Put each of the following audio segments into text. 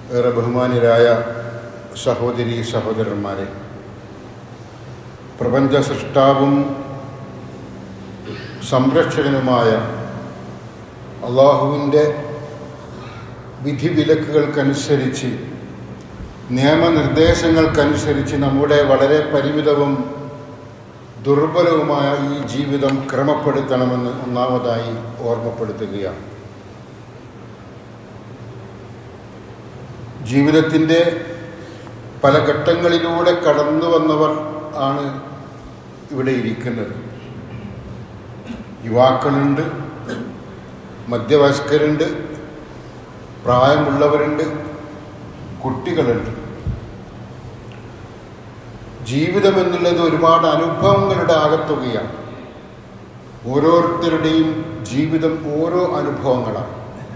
ഏറെ ബഹുമാന്യരായ സഹോദരി സഹോദരന്മാരെ പ്രപഞ്ച സൃഷ്ടാവും സംരക്ഷകനുമായ അള്ളാഹുവിൻ്റെ വിധിവിലക്കുകൾക്കനുസരിച്ച് നിയമനിർദ്ദേശങ്ങൾക്കനുസരിച്ച് നമ്മുടെ വളരെ പരിമിതവും ദുർബലവുമായ ഈ ജീവിതം ക്രമപ്പെടുത്തണമെന്ന് ഒന്നാമതായി ഓർമ്മപ്പെടുത്തുകയാണ് ജീവിതത്തിൻ്റെ പല ഘട്ടങ്ങളിലൂടെ കടന്നു വന്നവർ ആണ് ഇവിടെ ഇരിക്കുന്നത് യുവാക്കളുണ്ട് മധ്യവയസ്കരുണ്ട് പ്രായമുള്ളവരുണ്ട് കുട്ടികളുണ്ട് ജീവിതം എന്നുള്ളത് ഒരുപാട് അനുഭവങ്ങളുടെ ആകത്തുകയാണ് ഓരോരുത്തരുടെയും ജീവിതം ഓരോ അനുഭവങ്ങളാണ്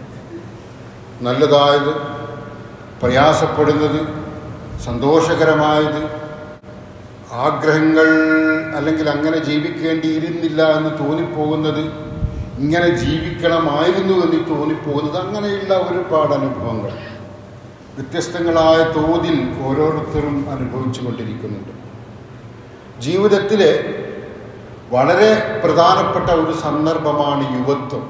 നല്ലതായത് പ്രയാസപ്പെടുന്നത് സന്തോഷകരമായത് ആഗ്രഹങ്ങൾ അല്ലെങ്കിൽ അങ്ങനെ ജീവിക്കേണ്ടിയിരുന്നില്ല എന്ന് തോന്നിപ്പോകുന്നത് ഇങ്ങനെ ജീവിക്കണമായിരുന്നു എന്ന് തോന്നിപ്പോകുന്നത് അങ്ങനെയുള്ള ഒരുപാട് അനുഭവങ്ങൾ വ്യത്യസ്തങ്ങളായ തോതിൽ ഓരോരുത്തരും അനുഭവിച്ചു കൊണ്ടിരിക്കുന്നുണ്ട് ജീവിതത്തിലെ വളരെ പ്രധാനപ്പെട്ട ഒരു സന്ദർഭമാണ് യുവത്വം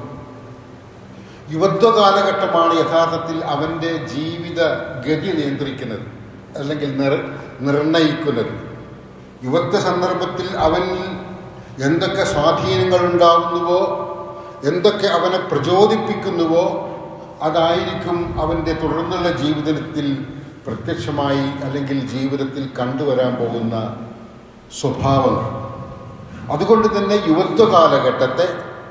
യുവത്വ കാലഘട്ടമാണ് യഥാർത്ഥത്തിൽ അവൻ്റെ ജീവിത ഗതി നിയന്ത്രിക്കുന്നത് അല്ലെങ്കിൽ നിർ നിർണയിക്കുന്നത് യുവത്വ സന്ദർഭത്തിൽ അവനിൽ എന്തൊക്കെ സ്വാധീനങ്ങൾ ഉണ്ടാകുന്നുവോ എന്തൊക്കെ അവനെ പ്രചോദിപ്പിക്കുന്നുവോ അതായിരിക്കും അവൻ്റെ തുടർന്നുള്ള ജീവിതത്തിൽ പ്രത്യക്ഷമായി അല്ലെങ്കിൽ ജീവിതത്തിൽ കണ്ടുവരാൻ പോകുന്ന സ്വഭാവങ്ങൾ അതുകൊണ്ട് തന്നെ യുവത്വ കാലഘട്ടത്തെ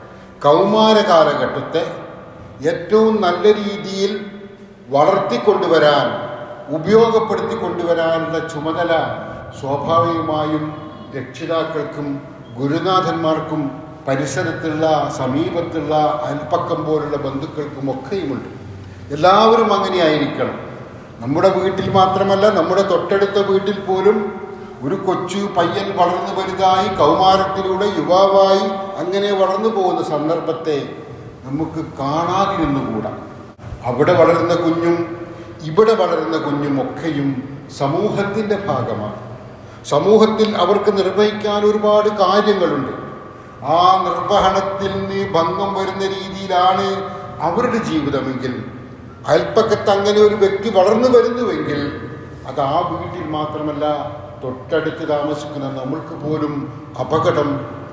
കൗമാര കാലഘട്ടത്തെ ഏറ്റവും നല്ല രീതിയിൽ വളർത്തിക്കൊണ്ടുവരാൻ ഉപയോഗപ്പെടുത്തി കൊണ്ടുവരാനുള്ള ചുമതല സ്വാഭാവികമായും രക്ഷിതാക്കൾക്കും ഗുരുനാഥന്മാർക്കും പരിസരത്തുള്ള സമീപത്തുള്ള അയൽപ്പക്കം പോലുള്ള ബന്ധുക്കൾക്കും ഒക്കെയുമുണ്ട് എല്ലാവരും അങ്ങനെയായിരിക്കണം നമ്മുടെ വീട്ടിൽ മാത്രമല്ല നമ്മുടെ തൊട്ടടുത്ത വീട്ടിൽ പോലും ഒരു കൊച്ചു പയ്യൻ വളർന്നു വലുതായി കൗമാരത്തിലൂടെ യുവാവായി അങ്ങനെ വളർന്നു പോകുന്ന സന്ദർഭത്തെ നമുക്ക് കാണാതിരുന്നുകൂടാ അവിടെ വളരുന്ന കുഞ്ഞും ഇവിടെ വളരുന്ന കുഞ്ഞും ഒക്കെയും സമൂഹത്തിൻ്റെ ഭാഗമാണ് സമൂഹത്തിൽ അവർക്ക് നിർവഹിക്കാൻ ഒരുപാട് കാര്യങ്ങളുണ്ട് ആ നിർവഹണത്തിൽ നിന്ന് ഭംഗം വരുന്ന രീതിയിലാണ് അവരുടെ ജീവിതമെങ്കിൽ അയൽപ്പക്കത്ത് അങ്ങനെ ഒരു വ്യക്തി വളർന്നു വരുന്നുവെങ്കിൽ അത് ആ വീട്ടിൽ മാത്രമല്ല തൊട്ടടുത്ത് താമസിക്കുന്ന നമ്മൾക്ക് പോലും അപകടം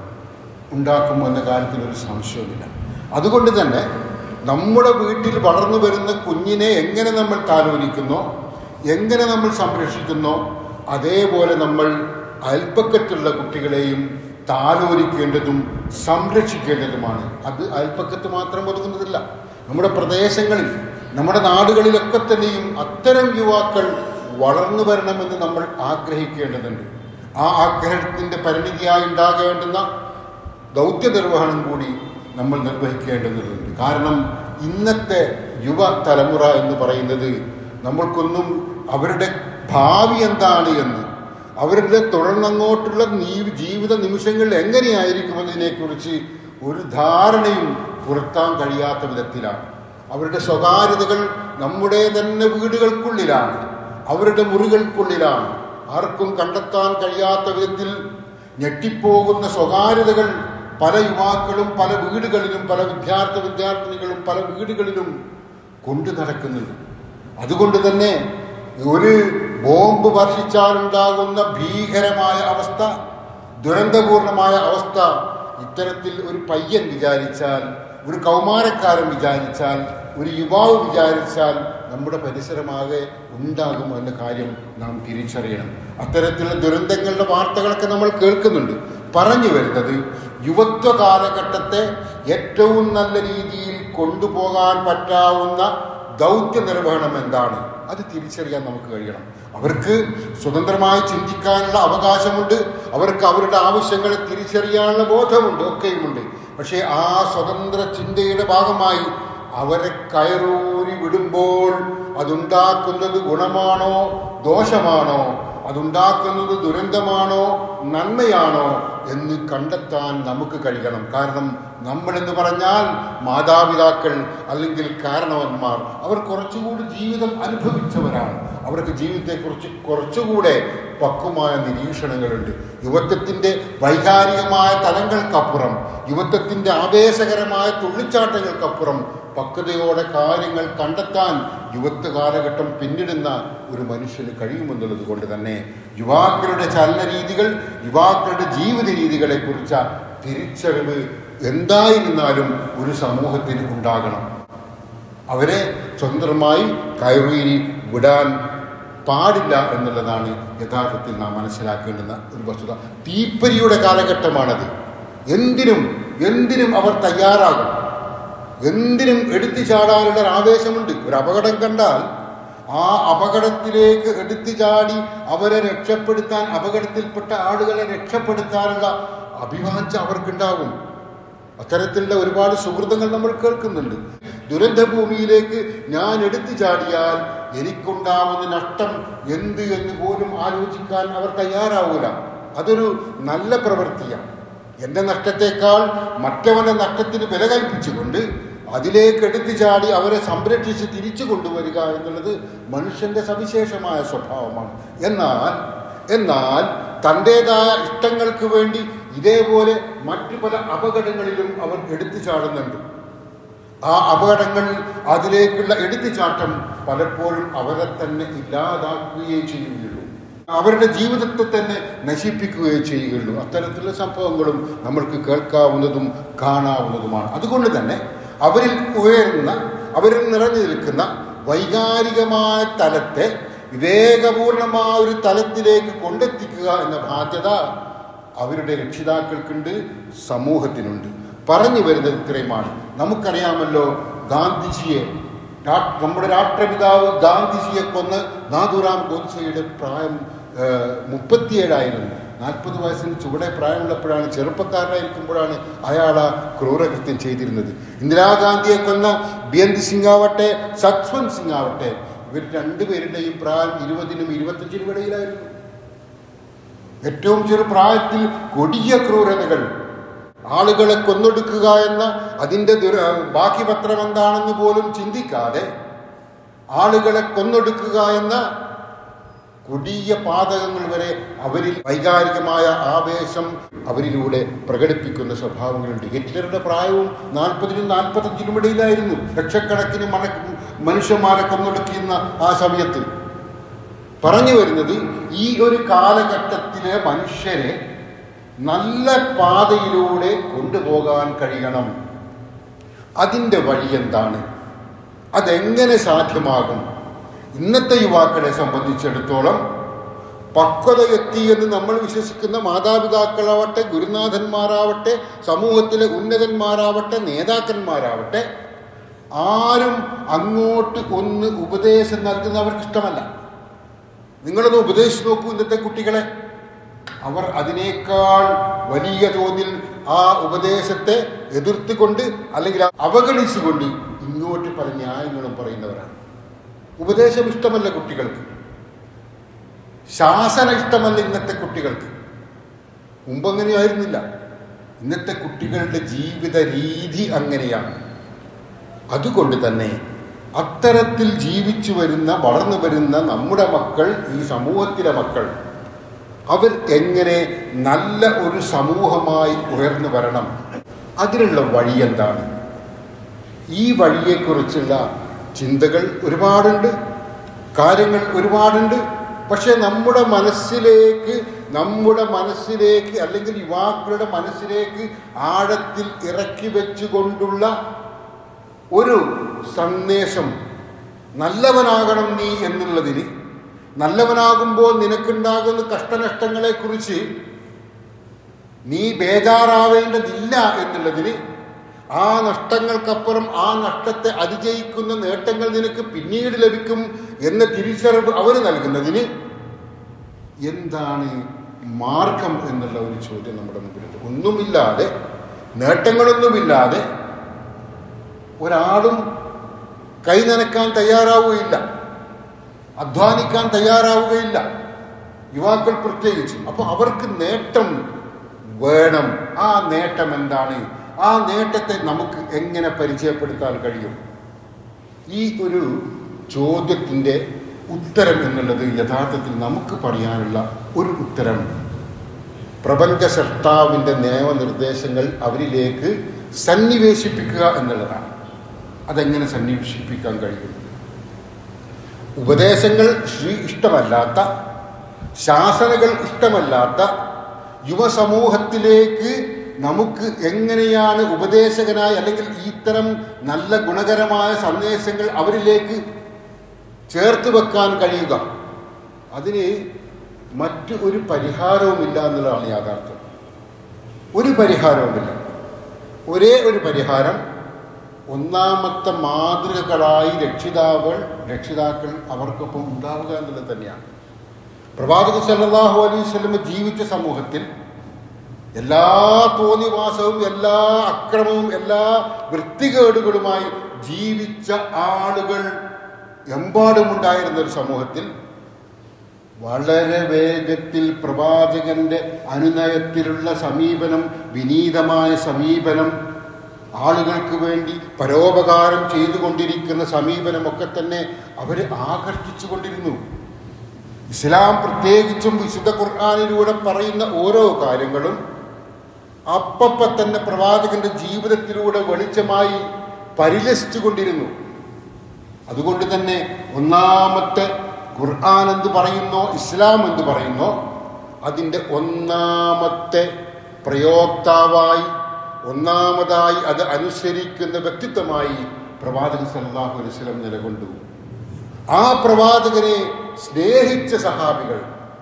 ഉണ്ടാക്കും എന്ന കാര്യത്തിൽ ഒരു സംശയമില്ല അതുകൊണ്ട് തന്നെ നമ്മുടെ വീട്ടിൽ വളർന്നു വരുന്ന കുഞ്ഞിനെ എങ്ങനെ നമ്മൾ താലോലിക്കുന്നോ എങ്ങനെ നമ്മൾ സംരക്ഷിക്കുന്നോ അതേപോലെ നമ്മൾ അയൽപ്പക്കത്തുള്ള കുട്ടികളെയും താലോലിക്കേണ്ടതും സംരക്ഷിക്കേണ്ടതുമാണ് അത് അയൽപ്പക്കത്ത് മാത്രം ഒതുങ്ങുന്നതില്ല നമ്മുടെ പ്രദേശങ്ങളിൽ നമ്മുടെ നാടുകളിലൊക്കെ തന്നെയും അത്തരം യുവാക്കൾ വളർന്നു വരണമെന്ന് നമ്മൾ ആഗ്രഹിക്കേണ്ടതുണ്ട് ആ ആഗ്രഹത്തിൻ്റെ പരിണിതിയായി ഉണ്ടാകേണ്ടുന്ന ദൗത്യ നിർവഹണം കൂടി നമ്മൾ നിർവഹിക്കേണ്ടതുണ്ട് കാരണം ഇന്നത്തെ യുവ തലമുറ എന്ന് പറയുന്നത് നമ്മൾക്കൊന്നും അവരുടെ ഭാവി എന്താണ് എന്ന് അവരുടെ തുടർന്നങ്ങോട്ടുള്ള നീ ജീവിത നിമിഷങ്ങൾ എങ്ങനെയായിരിക്കുമെന്നതിനെക്കുറിച്ച് ഒരു ധാരണയും പുറത്താൻ കഴിയാത്ത വിധത്തിലാണ് അവരുടെ സ്വകാര്യതകൾ നമ്മുടെ തന്നെ വീടുകൾക്കുള്ളിലാണ് അവരുടെ മുറികൾക്കുള്ളിലാണ് ആർക്കും കണ്ടെത്താൻ കഴിയാത്ത വിധത്തിൽ ഞെട്ടിപ്പോകുന്ന സ്വകാര്യതകൾ പല യുവാക്കളും പല വീടുകളിലും പല വിദ്യാർത്ഥി വിദ്യാർത്ഥിനികളും പല വീടുകളിലും കൊണ്ടു നടക്കുന്നുണ്ട് അതുകൊണ്ട് തന്നെ ഒരു ബോംബ് വർഷിച്ചാലുണ്ടാകുന്ന ഭീകരമായ അവസ്ഥ ദുരന്തപൂർണമായ അവസ്ഥ ഇത്തരത്തിൽ ഒരു പയ്യൻ വിചാരിച്ചാൽ ഒരു കൗമാരക്കാരൻ വിചാരിച്ചാൽ ഒരു യുവാവ് വിചാരിച്ചാൽ നമ്മുടെ പരിസരമാകെ ഉണ്ടാകും എന്ന കാര്യം നാം തിരിച്ചറിയണം അത്തരത്തിലുള്ള ദുരന്തങ്ങളുടെ വാർത്തകളൊക്കെ നമ്മൾ കേൾക്കുന്നുണ്ട് പറഞ്ഞു വരുന്നത് യുവത്വ കാലഘട്ടത്തെ ഏറ്റവും നല്ല രീതിയിൽ കൊണ്ടുപോകാൻ പറ്റാവുന്ന ദൗത്യ നിർവഹണം എന്താണ് അത് തിരിച്ചറിയാൻ നമുക്ക് കഴിയണം അവർക്ക് സ്വതന്ത്രമായി ചിന്തിക്കാനുള്ള അവകാശമുണ്ട് അവർക്ക് അവരുടെ ആവശ്യങ്ങളെ തിരിച്ചറിയാനുള്ള ബോധമുണ്ട് ഒക്കെയുമുണ്ട് പക്ഷേ ആ സ്വതന്ത്ര ചിന്തയുടെ ഭാഗമായി അവരെ കയറൂരി വിടുമ്പോൾ അതുണ്ടാക്കുന്നത് ഗുണമാണോ ദോഷമാണോ അതുണ്ടാക്കുന്നത് ദുരന്തമാണോ നന്മയാണോ എന്ന് കണ്ടെത്താൻ നമുക്ക് കഴിയണം കാരണം നമ്മളെന്ന് പറഞ്ഞാൽ മാതാപിതാക്കൾ അല്ലെങ്കിൽ കാരണവന്മാർ അവർ കുറച്ചുകൂടി ജീവിതം അനുഭവിച്ചവരാണ് അവർക്ക് ജീവിതത്തെക്കുറിച്ച് കുറച്ചുകൂടെ പക്വമായ നിരീക്ഷണങ്ങളുണ്ട് യുവത്വത്തിൻ്റെ വൈകാരികമായ തലങ്ങൾക്കപ്പുറം യുവത്വത്തിൻ്റെ ആവേശകരമായ തുള്ളിച്ചാട്ടങ്ങൾക്കപ്പുറം പക്വതയോടെ കാര്യങ്ങൾ കണ്ടെത്താൻ യുവത്വ കാലഘട്ടം പിന്നിടുന്ന ഒരു മനുഷ്യന് കഴിയുമെന്നുള്ളത് കൊണ്ട് തന്നെ യുവാക്കളുടെ ചലന രീതികൾ യുവാക്കളുടെ ജീവിത രീതികളെ കുറിച്ച തിരിച്ചറിവ് എന്തായിരുന്നാലും ഒരു സമൂഹത്തിന് ഉണ്ടാകണം അവരെ സ്വതന്ത്രമായി കയറി വിടാൻ പാടില്ല എന്നുള്ളതാണ് യഥാർത്ഥത്തിൽ നാം മനസ്സിലാക്കേണ്ടുന്ന ഒരു വസ്തുത തീപ്പരിയുടെ കാലഘട്ടമാണത് എന്തിനും എന്തിനും അവർ തയ്യാറാകും എന്തിനും എടുത്തു ചാടാനുള്ള ഒരു ആവേശമുണ്ട് ഒരു അപകടം കണ്ടാൽ ആ അപകടത്തിലേക്ക് എടുത്തു ചാടി അവരെ രക്ഷപ്പെടുത്താൻ അപകടത്തിൽപ്പെട്ട ആളുകളെ രക്ഷപ്പെടുത്താനുള്ള അഭിവാഞ്ച അവർക്കുണ്ടാകും അത്തരത്തിലുള്ള ഒരുപാട് സുഹൃത്തുക്കൾ നമ്മൾ കേൾക്കുന്നുണ്ട് ദുരന്തഭൂമിയിലേക്ക് ഞാൻ എടുത്തു ചാടിയാൽ എനിക്കുണ്ടാവുന്ന നഷ്ടം എന്ത് എന്ന് പോലും ആലോചിക്കാൻ അവർ തയ്യാറാവൂല അതൊരു നല്ല പ്രവൃത്തിയാണ് എൻ്റെ നഷ്ടത്തെക്കാൾ മറ്റവന്റെ നഷ്ടത്തിന് വില കൽപ്പിച്ചുകൊണ്ട് അതിലേക്ക് എടുത്തു ചാടി അവരെ സംരക്ഷിച്ച് തിരിച്ചു കൊണ്ടുവരിക എന്നുള്ളത് മനുഷ്യന്റെ സവിശേഷമായ സ്വഭാവമാണ് എന്നാൽ എന്നാൽ തൻ്റെതായ ഇഷ്ടങ്ങൾക്ക് വേണ്ടി ഇതേപോലെ മറ്റു പല അപകടങ്ങളിലും അവർ എടുത്തു ചാടുന്നുണ്ട് ആ അപകടങ്ങൾ അതിലേക്കുള്ള എടുത്തുചാട്ടം പലപ്പോഴും അവരെ തന്നെ ഇല്ലാതാക്കുകയേ ചെയ്യുകയുള്ളൂ അവരുടെ ജീവിതത്തെ തന്നെ നശിപ്പിക്കുകയേ ചെയ്യുകയുള്ളൂ അത്തരത്തിലുള്ള സംഭവങ്ങളും നമ്മൾക്ക് കേൾക്കാവുന്നതും കാണാവുന്നതുമാണ് അതുകൊണ്ട് തന്നെ അവരിൽ ഉയർന്ന അവരിൽ നിറഞ്ഞു നിൽക്കുന്ന വൈകാരികമായ തലത്തെ വിവേകപൂർണമായ ഒരു തലത്തിലേക്ക് കൊണ്ടെത്തിക്കുക എന്ന ബാധ്യത അവരുടെ രക്ഷിതാക്കൾക്കുണ്ട് സമൂഹത്തിനുണ്ട് പറഞ്ഞു വരുന്നത് ഇത്രയുമാണ് നമുക്കറിയാമല്ലോ ഗാന്ധിജിയെ രാ- നമ്മുടെ രാഷ്ട്രപിതാവ് ഗാന്ധിജിയെ കൊന്ന് നാഥുറാം ഗോഡ്സെയുടെ പ്രായം ഏഹ്, മുപ്പത്തിയേഴായിരുന്നു നാൽപ്പത് വയസ്സിന് ചുവടെ പ്രായമുള്ളപ്പോഴാണ് ചെറുപ്പക്കാരനായിരിക്കുമ്പോഴാണ് അയാൾ ആ ക്രൂരകൃത്യം ചെയ്തിരുന്നത് ഇന്ദിരാഗാന്ധിയെ കൊന്ന ബിയന്ത് സിംഗ് ആവട്ടെ സത്വന്ത് സിംഗ് ആവട്ടെ ഇവർ രണ്ടുപേരുടെയും പ്രായം ഇരുപതിനും ഇരുപത്തഞ്ചിനും ഇടയിലായിരുന്നു ഏറ്റവും ചെറു പ്രായത്തിൽ കൊടിയ ക്രൂരതകൾ ആളുകളെ കൊന്നൊടുക്കുക എന്ന അതിൻ്റെ ദുര ബാക്കി പത്രം എന്താണെന്ന് പോലും ചിന്തിക്കാതെ ആളുകളെ കൊന്നൊടുക്കുക എന്ന കൊടിയ പാതകങ്ങൾ വരെ അവരിൽ വൈകാരികമായ ആവേശം അവരിലൂടെ പ്രകടിപ്പിക്കുന്ന സ്വഭാവങ്ങളുണ്ട് ഹിറ്റ്ലറുടെ പ്രായവും നാൽപ്പതിനും നാൽപ്പത്തഞ്ചിനും ഇടയിലായിരുന്നു ലക്ഷക്കണക്കിന് മന മനുഷ്യന്മാരെ കൊന്നൊടുക്കുന്ന ആ സമയത്ത് പറഞ്ഞു വരുന്നത് ഈ ഒരു കാലഘട്ടത്തിലെ മനുഷ്യരെ നല്ല പാതയിലൂടെ കൊണ്ടുപോകാൻ കഴിയണം അതിൻ്റെ വഴി എന്താണ് അതെങ്ങനെ സാധ്യമാകും ഇന്നത്തെ യുവാക്കളെ സംബന്ധിച്ചിടത്തോളം പക്വത എത്തി എന്ന് നമ്മൾ വിശ്വസിക്കുന്ന മാതാപിതാക്കളാവട്ടെ ഗുരുനാഥന്മാരാവട്ടെ സമൂഹത്തിലെ ഉന്നതന്മാരാവട്ടെ നേതാക്കന്മാരാവട്ടെ ആരും അങ്ങോട്ട് ഒന്ന് ഉപദേശം നൽകുന്നവർക്ക് ഇഷ്ടമല്ല നിങ്ങളൊന്ന് ഉപദേശിച്ച് നോക്കൂ ഇന്നത്തെ കുട്ടികളെ അവർ അതിനേക്കാൾ വലിയ തോതിൽ ആ ഉപദേശത്തെ എതിർത്തുകൊണ്ട് അല്ലെങ്കിൽ അവഗണിച്ചുകൊണ്ട് ഇങ്ങോട്ട് പല ന്യായങ്ങളും പറയുന്നവരാണ് ഉപദേശം ഇഷ്ടമല്ല കുട്ടികൾക്ക് ശാസന ഇഷ്ടമല്ല ഇന്നത്തെ കുട്ടികൾക്ക് മുമ്പങ്ങനെയായിരുന്നില്ല ഇന്നത്തെ കുട്ടികളുടെ ജീവിത രീതി അങ്ങനെയാണ് അതുകൊണ്ട് തന്നെ അത്തരത്തിൽ ജീവിച്ചു വരുന്ന വളർന്നു വരുന്ന നമ്മുടെ മക്കൾ ഈ സമൂഹത്തിലെ മക്കൾ അവർ എങ്ങനെ നല്ല ഒരു സമൂഹമായി ഉയർന്നു വരണം അതിനുള്ള വഴി എന്താണ് ഈ വഴിയെക്കുറിച്ചുള്ള ചിന്തകൾ ഒരുപാടുണ്ട് കാര്യങ്ങൾ ഒരുപാടുണ്ട് പക്ഷെ നമ്മുടെ മനസ്സിലേക്ക് നമ്മുടെ മനസ്സിലേക്ക് അല്ലെങ്കിൽ യുവാക്കളുടെ മനസ്സിലേക്ക് ആഴത്തിൽ ഇറക്കി വെച്ചുകൊണ്ടുള്ള ഒരു സന്ദേശം നല്ലവനാകണം നീ എന്നുള്ളതിന് നല്ലവനാകുമ്പോൾ നിനക്കുണ്ടാകുന്ന കഷ്ടനഷ്ടങ്ങളെക്കുറിച്ച് നീ ബേജാറാവേണ്ടതില്ല എന്നുള്ളതിന് ആ നഷ്ടങ്ങൾക്കപ്പുറം ആ നഷ്ടത്തെ അതിജയിക്കുന്ന നേട്ടങ്ങൾ നിനക്ക് പിന്നീട് ലഭിക്കും എന്ന തിരിച്ചറിവ് അവർ നൽകുന്നതിന് എന്താണ് മാർഗം എന്നുള്ള ഒരു ചോദ്യം നമ്മുടെ മുമ്പിലുണ്ട് ഒന്നുമില്ലാതെ നേട്ടങ്ങളൊന്നുമില്ലാതെ ഒരാളും കൈ നനക്കാൻ തയ്യാറാവുകയില്ല അധ്വാനിക്കാൻ തയ്യാറാവുകയില്ല യുവാക്കൾ പ്രത്യേകിച്ചും അപ്പോൾ അവർക്ക് നേട്ടം വേണം ആ നേട്ടം എന്താണ് ആ നേട്ടത്തെ നമുക്ക് എങ്ങനെ പരിചയപ്പെടുത്താൻ കഴിയും ഈ ഒരു ചോദ്യത്തിൻ്റെ ഉത്തരം എന്നുള്ളത് യഥാർത്ഥത്തിൽ നമുക്ക് പറയാനുള്ള ഒരു ഉത്തരം പ്രപഞ്ച സൃഷ്ടാവിൻ്റെ നിയമനിർദ്ദേശങ്ങൾ അവരിലേക്ക് സന്നിവേശിപ്പിക്കുക എന്നുള്ളതാണ് അതെങ്ങനെ സന്നിവേശിപ്പിക്കാൻ കഴിയും ഉപദേശങ്ങൾ ശ്രീ ഇഷ്ടമല്ലാത്ത ശാസനകൾ ഇഷ്ടമല്ലാത്ത യുവസമൂഹത്തിലേക്ക് നമുക്ക് എങ്ങനെയാണ് ഉപദേശകനായി അല്ലെങ്കിൽ ഇത്തരം നല്ല ഗുണകരമായ സന്ദേശങ്ങൾ അവരിലേക്ക് ചേർത്ത് വെക്കാൻ കഴിയുക അതിന് മറ്റു ഒരു പരിഹാരവുമില്ല എന്നുള്ളതാണ് യാഥാർത്ഥ്യം ഒരു പരിഹാരവുമില്ല ഒരേ ഒരു പരിഹാരം ഒന്നാമത്തെ മാതൃകകളായി രക്ഷിതാക്കൾ രക്ഷിതാക്കൾ അവർക്കൊപ്പം ഉണ്ടാവുക എന്നുള്ളത് തന്നെയാണ് പ്രവാചക സല്ലല്ലാഹു അലൈഹി വസല്ലം ജീവിച്ച സമൂഹത്തിൽ എല്ലാ തോന്നിവാസവും എല്ലാ അക്രമവും എല്ലാ വൃത്തികേടുകളുമായി ജീവിച്ച ആളുകൾ എമ്പാടുമുണ്ടായിരുന്ന ഒരു സമൂഹത്തിൽ വളരെ വേഗത്തിൽ പ്രവാചകന്റെ അനുനയത്തിലുള്ള സമീപനം വിനീതമായ സമീപനം ആളുകൾക്ക് വേണ്ടി പരോപകാരം ചെയ്തുകൊണ്ടിരിക്കുന്ന സമീപനമൊക്കെ തന്നെ അവരെ ആകർഷിച്ചു കൊണ്ടിരുന്നു ഇസ്ലാം പ്രത്യേകിച്ചും വിശുദ്ധ ഖുർആാനിലൂടെ പറയുന്ന ഓരോ കാര്യങ്ങളും അപ്പപ്പ തന്നെ പ്രവാചകന്റെ ജീവിതത്തിലൂടെ വെളിച്ചമായി പരിലസിച്ചു കൊണ്ടിരുന്നു അതുകൊണ്ട് തന്നെ ഒന്നാമത്തെ ഖുർആൻ എന്ത് പറയുന്നോ ഇസ്ലാം എന്ത് പറയുന്നോ അതിൻ്റെ ഒന്നാമത്തെ പ്രയോക്താവായി ഒന്നാമതായി അത് അനുസരിക്കുന്ന വ്യക്തിത്വമായി പ്രവാചകൻ സല്ലല്ലാഹു അലൈഹി വസല്ലം നിലകൊണ്ടു ആ പ്രവാചകനെ സ്നേഹിച്ച സഹാബികൾ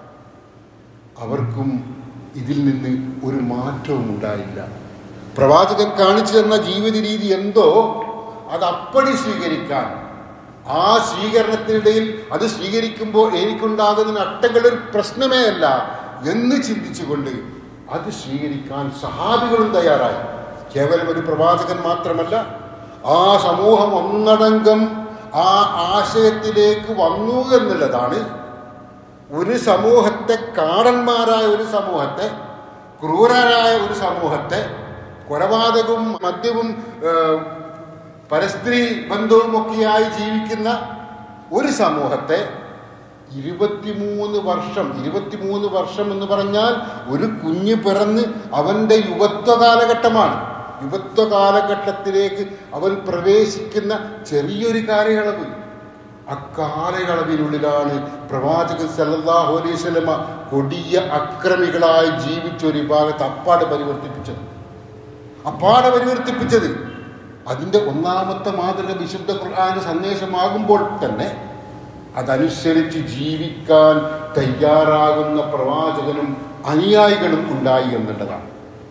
അവർക്കും ഇതിൽ നിന്ന് ഒരു മാറ്റവും ഉണ്ടായില്ല പ്രവാചകൻ കാണിച്ചു തന്ന ജീവിത രീതി എന്തോ അത് അപ്പടി സ്വീകരിക്കാൻ ആ സ്വീകരണത്തിനിടയിൽ അത് സ്വീകരിക്കുമ്പോൾ എനിക്കുണ്ടാകുന്ന നട്ടങ്ങൾ ഒരു പ്രശ്നമേ അല്ല എന്ന് ചിന്തിച്ചുകൊണ്ട് അത് സ്വീകരിക്കാൻ സഹാബികളും തയ്യാറായി കേവലം ഒരു പ്രവാചകൻ മാത്രമല്ല ആ സമൂഹം ഒന്നടങ്കം ആ ആശയത്തിലേക്ക് വന്നു എന്നുള്ളതാണ് ഒരു സമൂഹത്തെ കാടന്മാരായ ഒരു സമൂഹത്തെ ക്രൂരരായ ഒരു സമൂഹത്തെ കൊലപാതകവും മദ്യവും ഏഹ്, പരസ്ത്രീ ബന്ധവുമൊക്കെയായി ജീവിക്കുന്ന ഒരു സമൂഹത്തെ ഇരുപത്തിമൂന്ന് വർഷം ഇരുപത്തിമൂന്ന് വർഷം എന്ന് പറഞ്ഞാൽ ഒരു കുഞ്ഞ് പിറന്ന് അവൻ്റെ യുവത്വ കാലഘട്ടമാണ് യുവത്വ കാലഘട്ടത്തിലേക്ക് അവൻ പ്രവേശിക്കുന്ന ചെറിയൊരു കാലയളവ് അക്കാലയളവിനുള്ളിലാണ് പ്രവാചകൻ സല്ലല്ലാഹു അലൈഹി വസല്ലമ കൊടിയ അക്രമികളായി ജീവിച്ച ഒരു വിഭാഗത്തെ അപ്പാട് പരിവർത്തിപ്പിച്ചത് അപ്പാടെ പരിവർത്തിപ്പിച്ചത് അതിൻ്റെ ഒന്നാമത്തെ മാതൃക വിശുദ്ധ ഖുർആാന്റെ സന്ദേശമാകുമ്പോൾ തന്നെ അതനുസരിച്ച് ജീവിക്കാൻ തയ്യാറാകുന്ന പ്രവാചകനും അനുയായികളും ഉണ്ടായി എന്നുള്ളതാണ്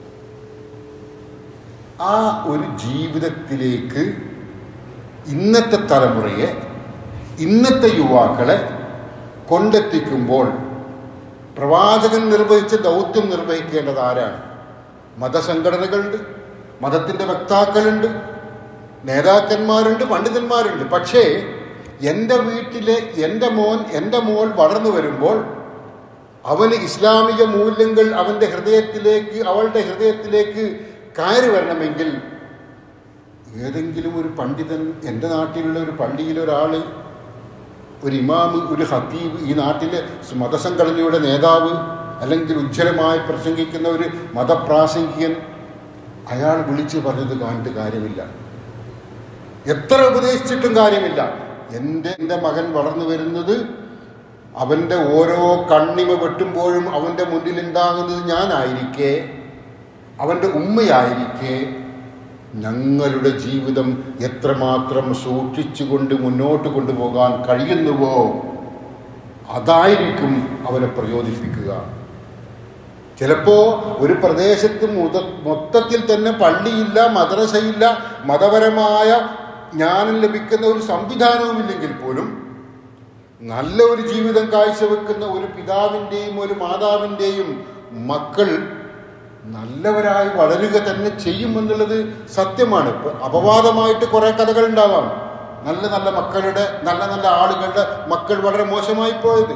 ആ ഒരു ജീവിതത്തിലേക്ക് ഇന്നത്തെ തലമുറയെ ഇന്നത്തെ യുവാക്കളെ കൊണ്ടെത്തിക്കുമ്പോൾ പ്രവാചകൻ നിർവഹിച്ച ദൗത്യം നിർവഹിക്കേണ്ടത് ആരാണ് മതസംഘടനകളുണ്ട് മതത്തിൻ്റെ വക്താക്കളുണ്ട് നേതാക്കന്മാരുണ്ട് പണ്ഡിതന്മാരുണ്ട് പക്ഷേ എൻ്റെ വീട്ടിലെ എൻ്റെ മോൻ എൻ്റെ മോൾ വളർന്നു വരുമ്പോൾ അവന് ഇസ്ലാമിക മൂല്യങ്ങൾ അവൻ്റെ ഹൃദയത്തിലേക്ക് അവളുടെ ഹൃദയത്തിലേക്ക് കയറി വരണമെങ്കിൽ ഏതെങ്കിലും ഒരു പണ്ഡിതൻ എൻ്റെ നാട്ടിലുള്ള ഒരു പള്ളിയിലെ ഒരാൾ ഒരു ഇമാമ് ഒരു ഹത്തീബ് ഈ നാട്ടിലെ മതസംഘടനയുടെ നേതാവ് അല്ലെങ്കിൽ ഉജ്ജ്വലമായി പ്രസംഗിക്കുന്ന ഒരു മതപ്രാസംഗികൻ അയാൾ വിളിച്ചു പറഞ്ഞത് കണ്ടിട്ട് കാര്യമില്ല എത്ര ഉപദേശിച്ചിട്ടും കാര്യമില്ല എൻ്റെ എൻ്റെ മകൻ വളർന്നു വരുന്നത് അവൻ്റെ ഓരോ കണ്ണിമ വെട്ടുമ്പോഴും അവൻ്റെ മുന്നിൽ ഉണ്ടാകുന്നത് ഞാനായിരിക്കെ അവൻ്റെ ഉമ്മയായിരിക്കെ ഞങ്ങളുടെ ജീവിതം എത്രമാത്രം സൂക്ഷിച്ചുകൊണ്ട് മുന്നോട്ട് കൊണ്ടുപോകാൻ കഴിയുന്നുവോ അതായിരിക്കും അവനെ പ്രചോദിപ്പിക്കുക ചിലപ്പോ ഒരു പ്രദേശത്ത് മുത മൊത്തത്തിൽ തന്നെ പള്ളിയില്ല മദ്രസയില്ല മതപരമായ ജ്ഞാനം ലഭിക്കുന്ന ഒരു സംവിധാനവുമില്ലെങ്കിൽ പോലും നല്ല ഒരു ജീവിതം കാഴ്ചവെക്കുന്ന ഒരു പിതാവിൻ്റെയും ഒരു മാതാവിൻ്റെയും മക്കൾ നല്ലവരായി വളരുക തന്നെ ചെയ്യുമെന്നുള്ളത് സത്യമാണ് ഇപ്പൊ അപവാദമായിട്ട് കുറെ കഥകൾ ഉണ്ടാവാം നല്ല നല്ല മക്കളുടെ നല്ല നല്ല ആളുകളുടെ മക്കൾ വളരെ മോശമായി പോയത്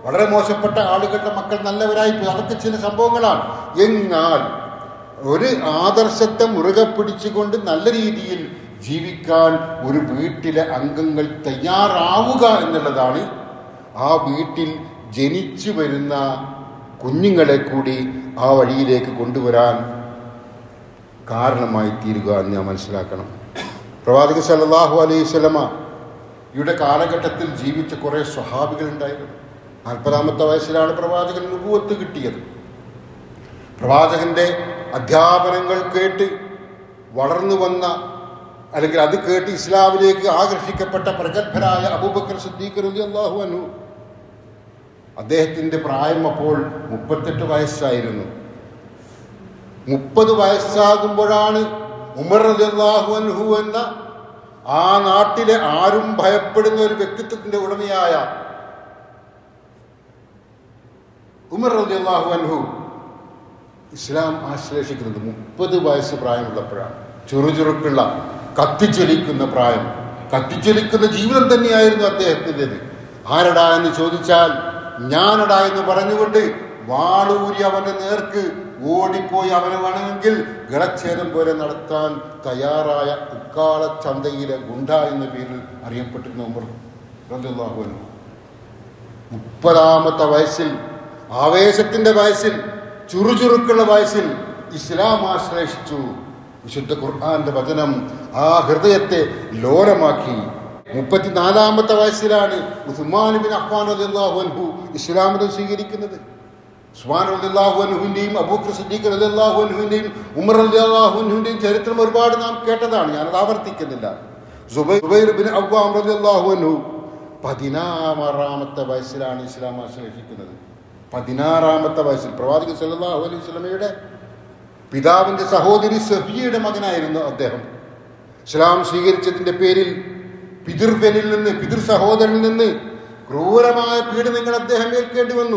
വളരെ മോശപ്പെട്ട ആളുകളുടെ മക്കൾ നല്ലവരായി പോയി അതൊക്കെ ചില സംഭവങ്ങളാണ് എന്നാൽ ഒരു ആദർശത്തെ മുറുകെ പിടിച്ചുകൊണ്ട് നല്ല രീതിയിൽ ജീവിക്കാൻ ഒരു വീട്ടിലെ അംഗങ്ങൾ തയ്യാറാവുക എന്നുള്ളതാണ് ആ വീട്ടിൽ ജനിച്ചു വരുന്ന കുഞ്ഞുങ്ങളെ കൂടി ആ വഴിയിലേക്ക് കൊണ്ടുവരാൻ കാരണമായി തീരുക എന്ന് ഞാൻ മനസ്സിലാക്കണം പ്രവാചക സല്ലല്ലാഹു അലൈഹി സ്വലമ യുടെ കാലഘട്ടത്തിൽ ജീവിച്ച കുറേ സ്വഹാബികളുണ്ടായിരുന്നു നാൽപ്പതാമത്തെ വയസ്സിലാണ് പ്രവാചകൻ നുപൂവത്ത് കിട്ടിയത് പ്രവാചകന്റെ അധ്യാപനങ്ങൾ കേട്ട് വളർന്നു വന്ന അല്ലെങ്കിൽ അത് കേട്ട് ഇസ്ലാമിലേക്ക് ആകർഷിക്കപ്പെട്ട പ്രഗത്ഭരായ അബൂബക്കർ സിദ്ദീഖ് റലി അള്ളാഹു അനു അദ്ദേഹത്തിന്റെ പ്രായം അപ്പോൾ മുപ്പത്തെട്ട് വയസ്സായിരുന്നു മുപ്പത് വയസ്സാകുമ്പോഴാണ് ഉമർ റളിയല്ലാഹു അൻഹു എന്ന ആ നാട്ടിലെ ആരും ഭയപ്പെടുന്ന ഒരു വ്യക്തിത്വത്തിന്റെ ഉടമയായ ഉമർ റളിയല്ലാഹു അൻഹു ഇസ്ലാം ആശ്ലേഷിക്കുന്നത് മുപ്പത് വയസ്സ് പ്രായമുള്ളപ്പോഴാണ് ചെറുചുറുക്കുള്ള കത്തിച്ചൊലിക്കുന്ന പ്രായം കത്തിച്ചൊലിക്കുന്ന ജീവിതം തന്നെയായിരുന്നു അദ്ദേഹത്തിൻ്റെത് ആരടാ എന്ന് ചോദിച്ചാൽ ഞാനടാ എന്ന് പറഞ്ഞുകൊണ്ട് വാളൂരി അവന്റെ നേർക്ക് ഓടിപ്പോയി അവനെ വേണമെങ്കിൽ ഗളച്ഛേദം പോലെ നടത്താൻ തയ്യാറായ ഉക്കാള ചന്തയിലെ ഗുണ്ട എന്ന പേരിൽ അറിയപ്പെട്ടിരുന്ന ഉമർ റളിയല്ലാഹു അൻഹു മുപ്പതാമത്തെ വയസ്സിൽ ആവേശത്തിന്റെ വയസ്സിൽ ചുറുചുറുക്കുള്ള വയസ്സിൽ ഇസ്ലാം ആശ്ലേഷിച്ചു വിശുദ്ധ ഖുർആന്റെ വചനം ആ ഹൃദയത്തെ ലോലമാക്കി മുപ്പത്തിനാലാമത്തെ വയസ്സിലാണ് ഉസ്മാൻ ബിൻ അഫ്ഫാൻ റളിയല്ലാഹു അൻഹു ഇസ്ലാം മതം സ്വീകരിക്കുന്നത് ഉസ്മാൻ റളിയല്ലാഹു അൻഹുവിന്റെയും അബൂബക്കർ സിദ്ദീഖ് റളിയല്ലാഹു അൻഹുവിന്റെയും ഉമർ റളിയല്ലാഹു അൻഹുവിന്റെയും ചരിത്രം ഒരുപാട് നാം കേട്ടതാണ് ഞാനത് ആവർത്തിക്കുന്നില്ല സുബൈർ സുബൈർ ബിൻ അവ്വാം റളിയല്ലാഹു അൻഹു പതിനാറാമത്തെ വയസ്സിലാണ് ഇസ്ലാം ആശ്ലേഷിക്കുന്നത് പതിനാറാമത്തെ വയസ്സിൽ പ്രവാചകൻ സല്ലല്ലാഹു അലൈഹി വസല്ലമയുടെ പിതാവിന്റെ സഹോദരി സഫിയയുടെ മകനായിരുന്നു അദ്ദേഹം ഇസ്ലാം സ്വീകരിച്ചതിന്റെ പേരിൽ പിതൃവനിൽ നിന്ന് പിതൃ സഹോദരനിൽ നിന്ന് ക്രൂരമായ പീഡനങ്ങൾ അദ്ദേഹം ഏൽക്കേണ്ടി വന്നു